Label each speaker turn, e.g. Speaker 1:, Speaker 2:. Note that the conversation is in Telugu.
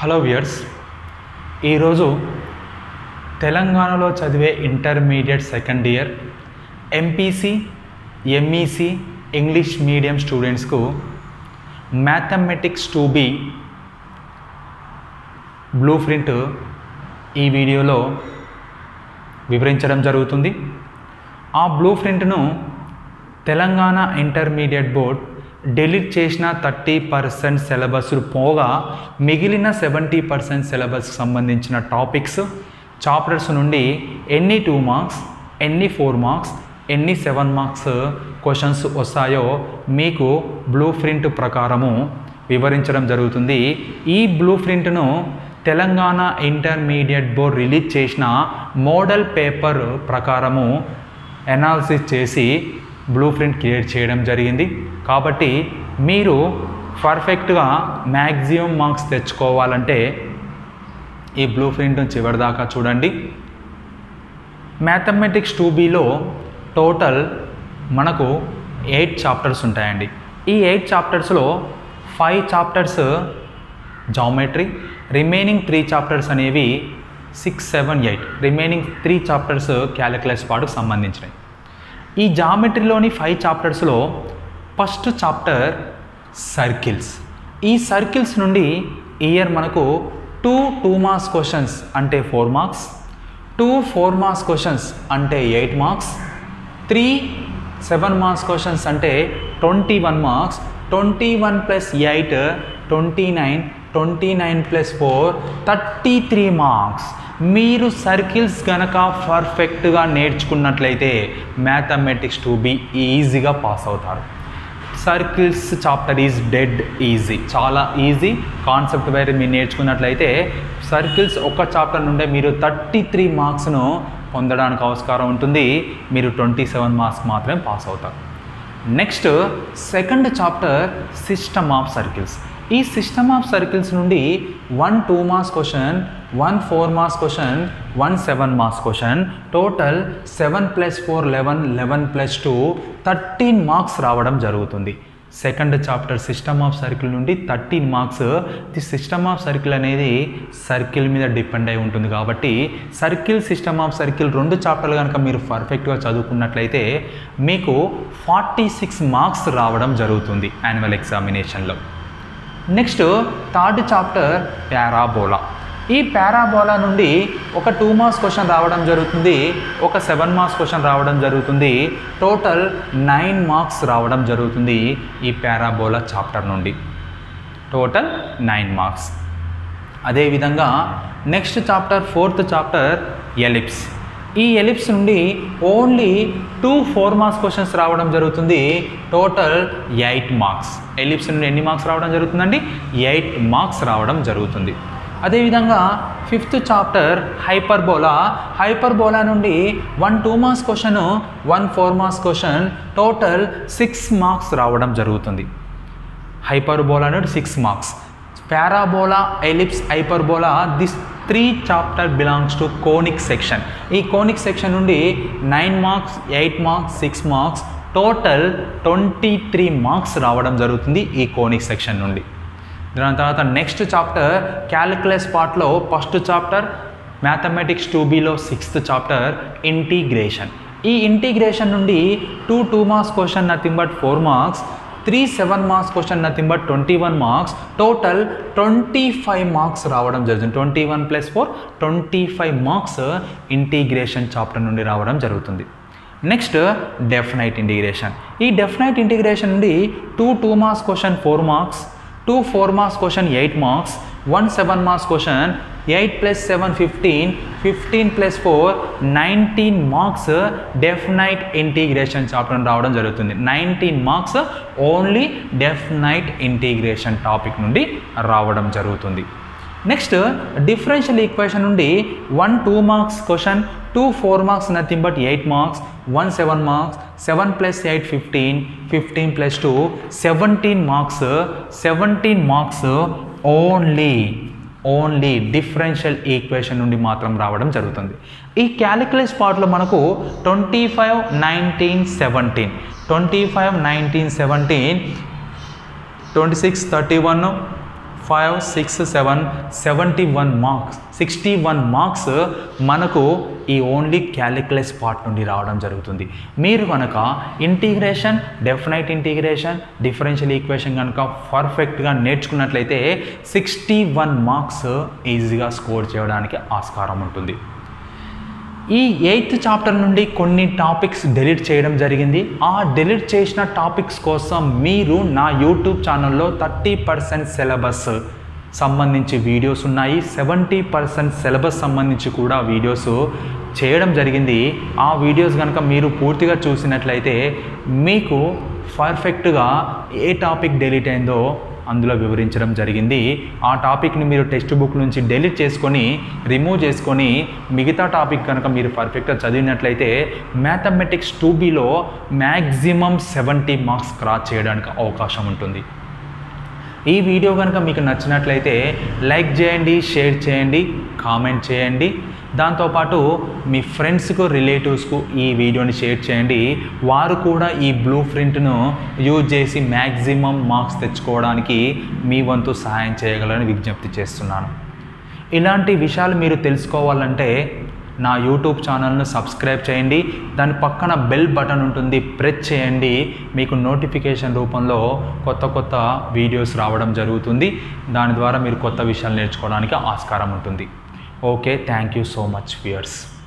Speaker 1: హలో వ్యూయర్స్ ఈరోజు తెలంగాణలో చదివే intermediate second year MPC MEC English medium స్టూడెంట్స్కు mathematics two B blueprint ఈ వీడియోలో వివరించడం జరుగుతుంది ఆ బ్లూ ప్రింట్ను తెలంగాణ ఇంటర్మీడియట్ బోర్డ్ డిలీట్ చేసిన థర్టీ పర్సెంట్ సిలబస్ పోగా మిగిలిన సెవెంటీ పర్సెంట్ సిలబస్కి సంబంధించిన టాపిక్స్ చాప్టర్స్ నుండి ఎన్ని టూ మార్క్స్ ఎన్ని ఫోర్ మార్క్స్ ఎన్ని సెవెన్ మార్క్స్ క్వశ్చన్స్ వస్తాయో మీకు బ్లూ ప్రింట్ ప్రకారము వివరించడం జరుగుతుంది ఈ బ్లూ ప్రింట్ను తెలంగాణ ఇంటర్మీడియట్ బోర్డ్ రిలీజ్ చేసిన మోడల్ పేపర్ ప్రకారము అనాలిసిస్ చేసి బ్లూ ప్రింట్ క్రియేట్ చేయడం జరిగింది కాబట్టి మీరు పర్ఫెక్ట్గా మ్యాక్సిమం మార్క్స్ తెచ్చుకోవాలంటే ఈ బ్లూ ప్రింట్ను చివరిదాకా చూడండి మ్యాథమెటిక్స్ టూ బీలో టోటల్ మనకు ఎయిట్ చాప్టర్స్ ఉంటాయండి ఈ ఎయిట్ చాప్టర్స్లో five chapters geometry remaining three chapters అనేవి six seven eight remaining three chapters calculus పాటుకు సంబంధించినవి ఈ జామెట్రీలోని ఫైవ్ చాప్టర్స్లో ఫస్ట్ చాప్టర్ సర్కిల్స్ ఈ సర్కిల్స్ నుండి ఇయర్ మనకు టూ టూ మార్క్స్ క్వశ్చన్స్ అంటే four marks two four marks questions అంటే eight marks three seven marks questions అంటే twenty one marks twenty one plus eight twenty nine twenty nine plus four thirty three marks మీరు సర్కిల్స్ కనుక పర్ఫెక్ట్గా నేర్చుకున్నట్లయితే మ్యాథమెటిక్స్ టు బి ఈజీగా పాస్ అవుతారు circles chapter is dead easy చాలా ఈజీ కాన్సెప్ట్ వేరే మీరు నేర్చుకున్నట్లయితే సర్కిల్స్ ఒక చాప్టర్ నుండే మీరు థర్టీ త్రీ మార్క్స్ను పొందడానికి ఆస్కారం ఉంటుంది మీరు ట్వంటీ సెవెన్ మార్క్స్ మాత్రమే పాస్ అవుతారు next second chapter system of circles ఈ సిస్టమ్ ఆఫ్ సర్కిల్స్ నుండి one two marks question one four marks question one seven marks question total seven plus four eleven eleven plus two thirteen marks రావడం జరుగుతుంది second chapter system of circle నుండి thirteen marks the system of circle అనేది సర్కిల్ మీద డిపెండ్ అయి ఉంటుంది కాబట్టి సర్కిల్ సిస్టమ్ ఆఫ్ సర్కిల్ రెండు చాప్టర్లు కనుక మీరు పర్ఫెక్ట్గా చదువుకున్నట్లయితే మీకు ఫార్టీ సిక్స్ మార్క్స్ రావడం జరుగుతుంది యాన్యువల్ ఎగ్జామినేషన్లో నెక్స్ట్ థర్డ్ చాప్టర్ పారాబోలా ఈ పారాబోలా నుండి ఒక టూ మార్క్స్ క్వశ్చన్ రావడం జరుగుతుంది ఒక సెవెన్ మార్క్స్ క్వశ్చన్ రావడం జరుగుతుంది టోటల్ నైన్ మార్క్స్ రావడం జరుగుతుంది ఈ పారాబోలా చాప్టర్ నుండి టోటల్ నైన్ మార్క్స్ అదేవిధంగా next chapter fourth chapter ellipse ఈ ఎలిప్స్ నుండి only two four marks questions రావడం జరుగుతుంది టోటల్ ఎయిట్ మార్క్స్ ఎలిప్స్ నుండి ఎన్ని మార్క్స్ రావడం జరుగుతుందండి ఎయిట్ మార్క్స్ రావడం జరుగుతుంది అదేవిధంగా ఫిఫ్త్ చాప్టర్ హైపర్బోలా హైపర్బోలా నుండి one two marks question one four marks question total six marks రావడం జరుగుతుంది హైపర్బోలా నుండి six marks parabola ellipse hyperbola this three chapter belongs to conic section ఈ కోనిక్ సెక్షన్ నుండి nine marks eight marks six marks total twenty three marks రావడం జరుగుతుంది ఈ కోనిక్ సెక్షన్ నుండి దాని తర్వాత నెక్స్ట్ చాప్టర్ క్యాలిక్యులస్ పార్ట్లో ఫస్ట్ చాప్టర్ మ్యాథమెటిక్స్ టూ బీలో సిక్స్త్ చాప్టర్ ఇంటిగ్రేషన్ ఈ ఇంటిగ్రేషన్ నుండి two two marks question nothing but four marks three seven marks question nothing but twenty one marks total twenty five marks రావడం జరుగుతుంది twenty one plus four twenty five marks integration chapter నుండి రావడం జరుగుతుంది నెక్స్ట్ డెఫినైట్ ఇంటిగ్రేషన్ ఈ డెఫినైట్ ఇంటిగ్రేషన్ నుండి two two marks question four marks two four marks question eight marks one seven marks question eight plus seven fifteen fifteen plus four nineteen marks definite integration chapter రావడం జరుగుతుంది nineteen marks only definite integration topic నుండి రావడం జరుగుతుంది నెక్స్ట్ డిఫరెన్షియల్ ఈక్వేషన్ నుండి one two marks question two four marks nothing but eight marks one seven marks seven plus eight fifteen fifteen plus two seventeen marks seventeen marks only only differential equation నుండి మాత్రం రావడం జరుగుతుంది ఈ క్యాలిక్యులస్ పార్ట్లో మనకు twenty five nineteen seventeen twenty five nineteen seventeen twenty six thirty one five six seven seventy one marks sixty one marks మనకు ఈ ఓన్లీ క్యాలిక్యులస్ పార్ట్ నుండి రావడం జరుగుతుంది మీరు కనుక integration definite integration differential equation కనుక పర్ఫెక్ట్గా నేర్చుకున్నట్లయితే సిక్స్టీ వన్ మార్క్స్ ఈజీగా స్కోర్ చేయడానికి ఆస్కారం ఉంటుంది ఈ ఎయిత్ చాప్టర్ నుండి కొన్ని టాపిక్స్ డెలీట్ చేయడం జరిగింది ఆ డెలీట్ చేసిన టాపిక్స్ కోసం మీరు నా యూట్యూబ్ ఛానల్లో థర్టీ పర్సెంట్ సిలబస్ సంబంధించి వీడియోస్ ఉన్నాయి సెవెంటీ పర్సెంట్ సిలబస్ సంబంధించి కూడా వీడియోస్ చేయడం జరిగింది ఆ వీడియోస్ కనుక మీరు పూర్తిగా చూసినట్లయితే మీకు పర్ఫెక్ట్గా ఏ టాపిక్ డెలీట్ అయిందో అందులో వివరించడం జరిగింది ఆ టాపిక్ని మీరు టెక్స్ట్ బుక్ నుంచి డెలీట్ చేసుకొని రిమూవ్ చేసుకొని మిగతా టాపిక్ కనుక మీరు పర్ఫెక్ట్గా చదివినట్లయితే మ్యాథమెటిక్స్ టూ బీలో మ్యాక్సిమం సెవెంటీ మార్క్స్ క్రాస్ చేయడానికి అవకాశం ఉంటుంది ఈ వీడియో కనుక మీకు నచ్చినట్లయితే లైక్ చేయండి షేర్ చేయండి కామెంట్ చేయండి దాంతోపాటు మీ ఫ్రెండ్స్కు రిలేటివ్స్కు ఈ వీడియోని షేర్ చేయండి వారు కూడా ఈ బ్లూ ప్రింట్ను యూజ్ చేసి మ్యాక్సిమం మార్క్స్ తెచ్చుకోవడానికి మీ వంతు సహాయం చేయగలని విజ్ఞప్తి చేస్తున్నాను ఇలాంటి విషయాలు మీరు తెలుసుకోవాలంటే నా యూట్యూబ్ ఛానల్ను సబ్స్క్రైబ్ చేయండి దాని పక్కన బెల్ బటన్ ఉంటుంది ప్రెస్ చేయండి మీకు నోటిఫికేషన్ రూపంలో కొత్త కొత్త వీడియోస్ రావడం జరుగుతుంది దాని ద్వారా మీరు కొత్త విషయాలు నేర్చుకోవడానికి ఆస్కారం ఉంటుంది okay thank you so much weirs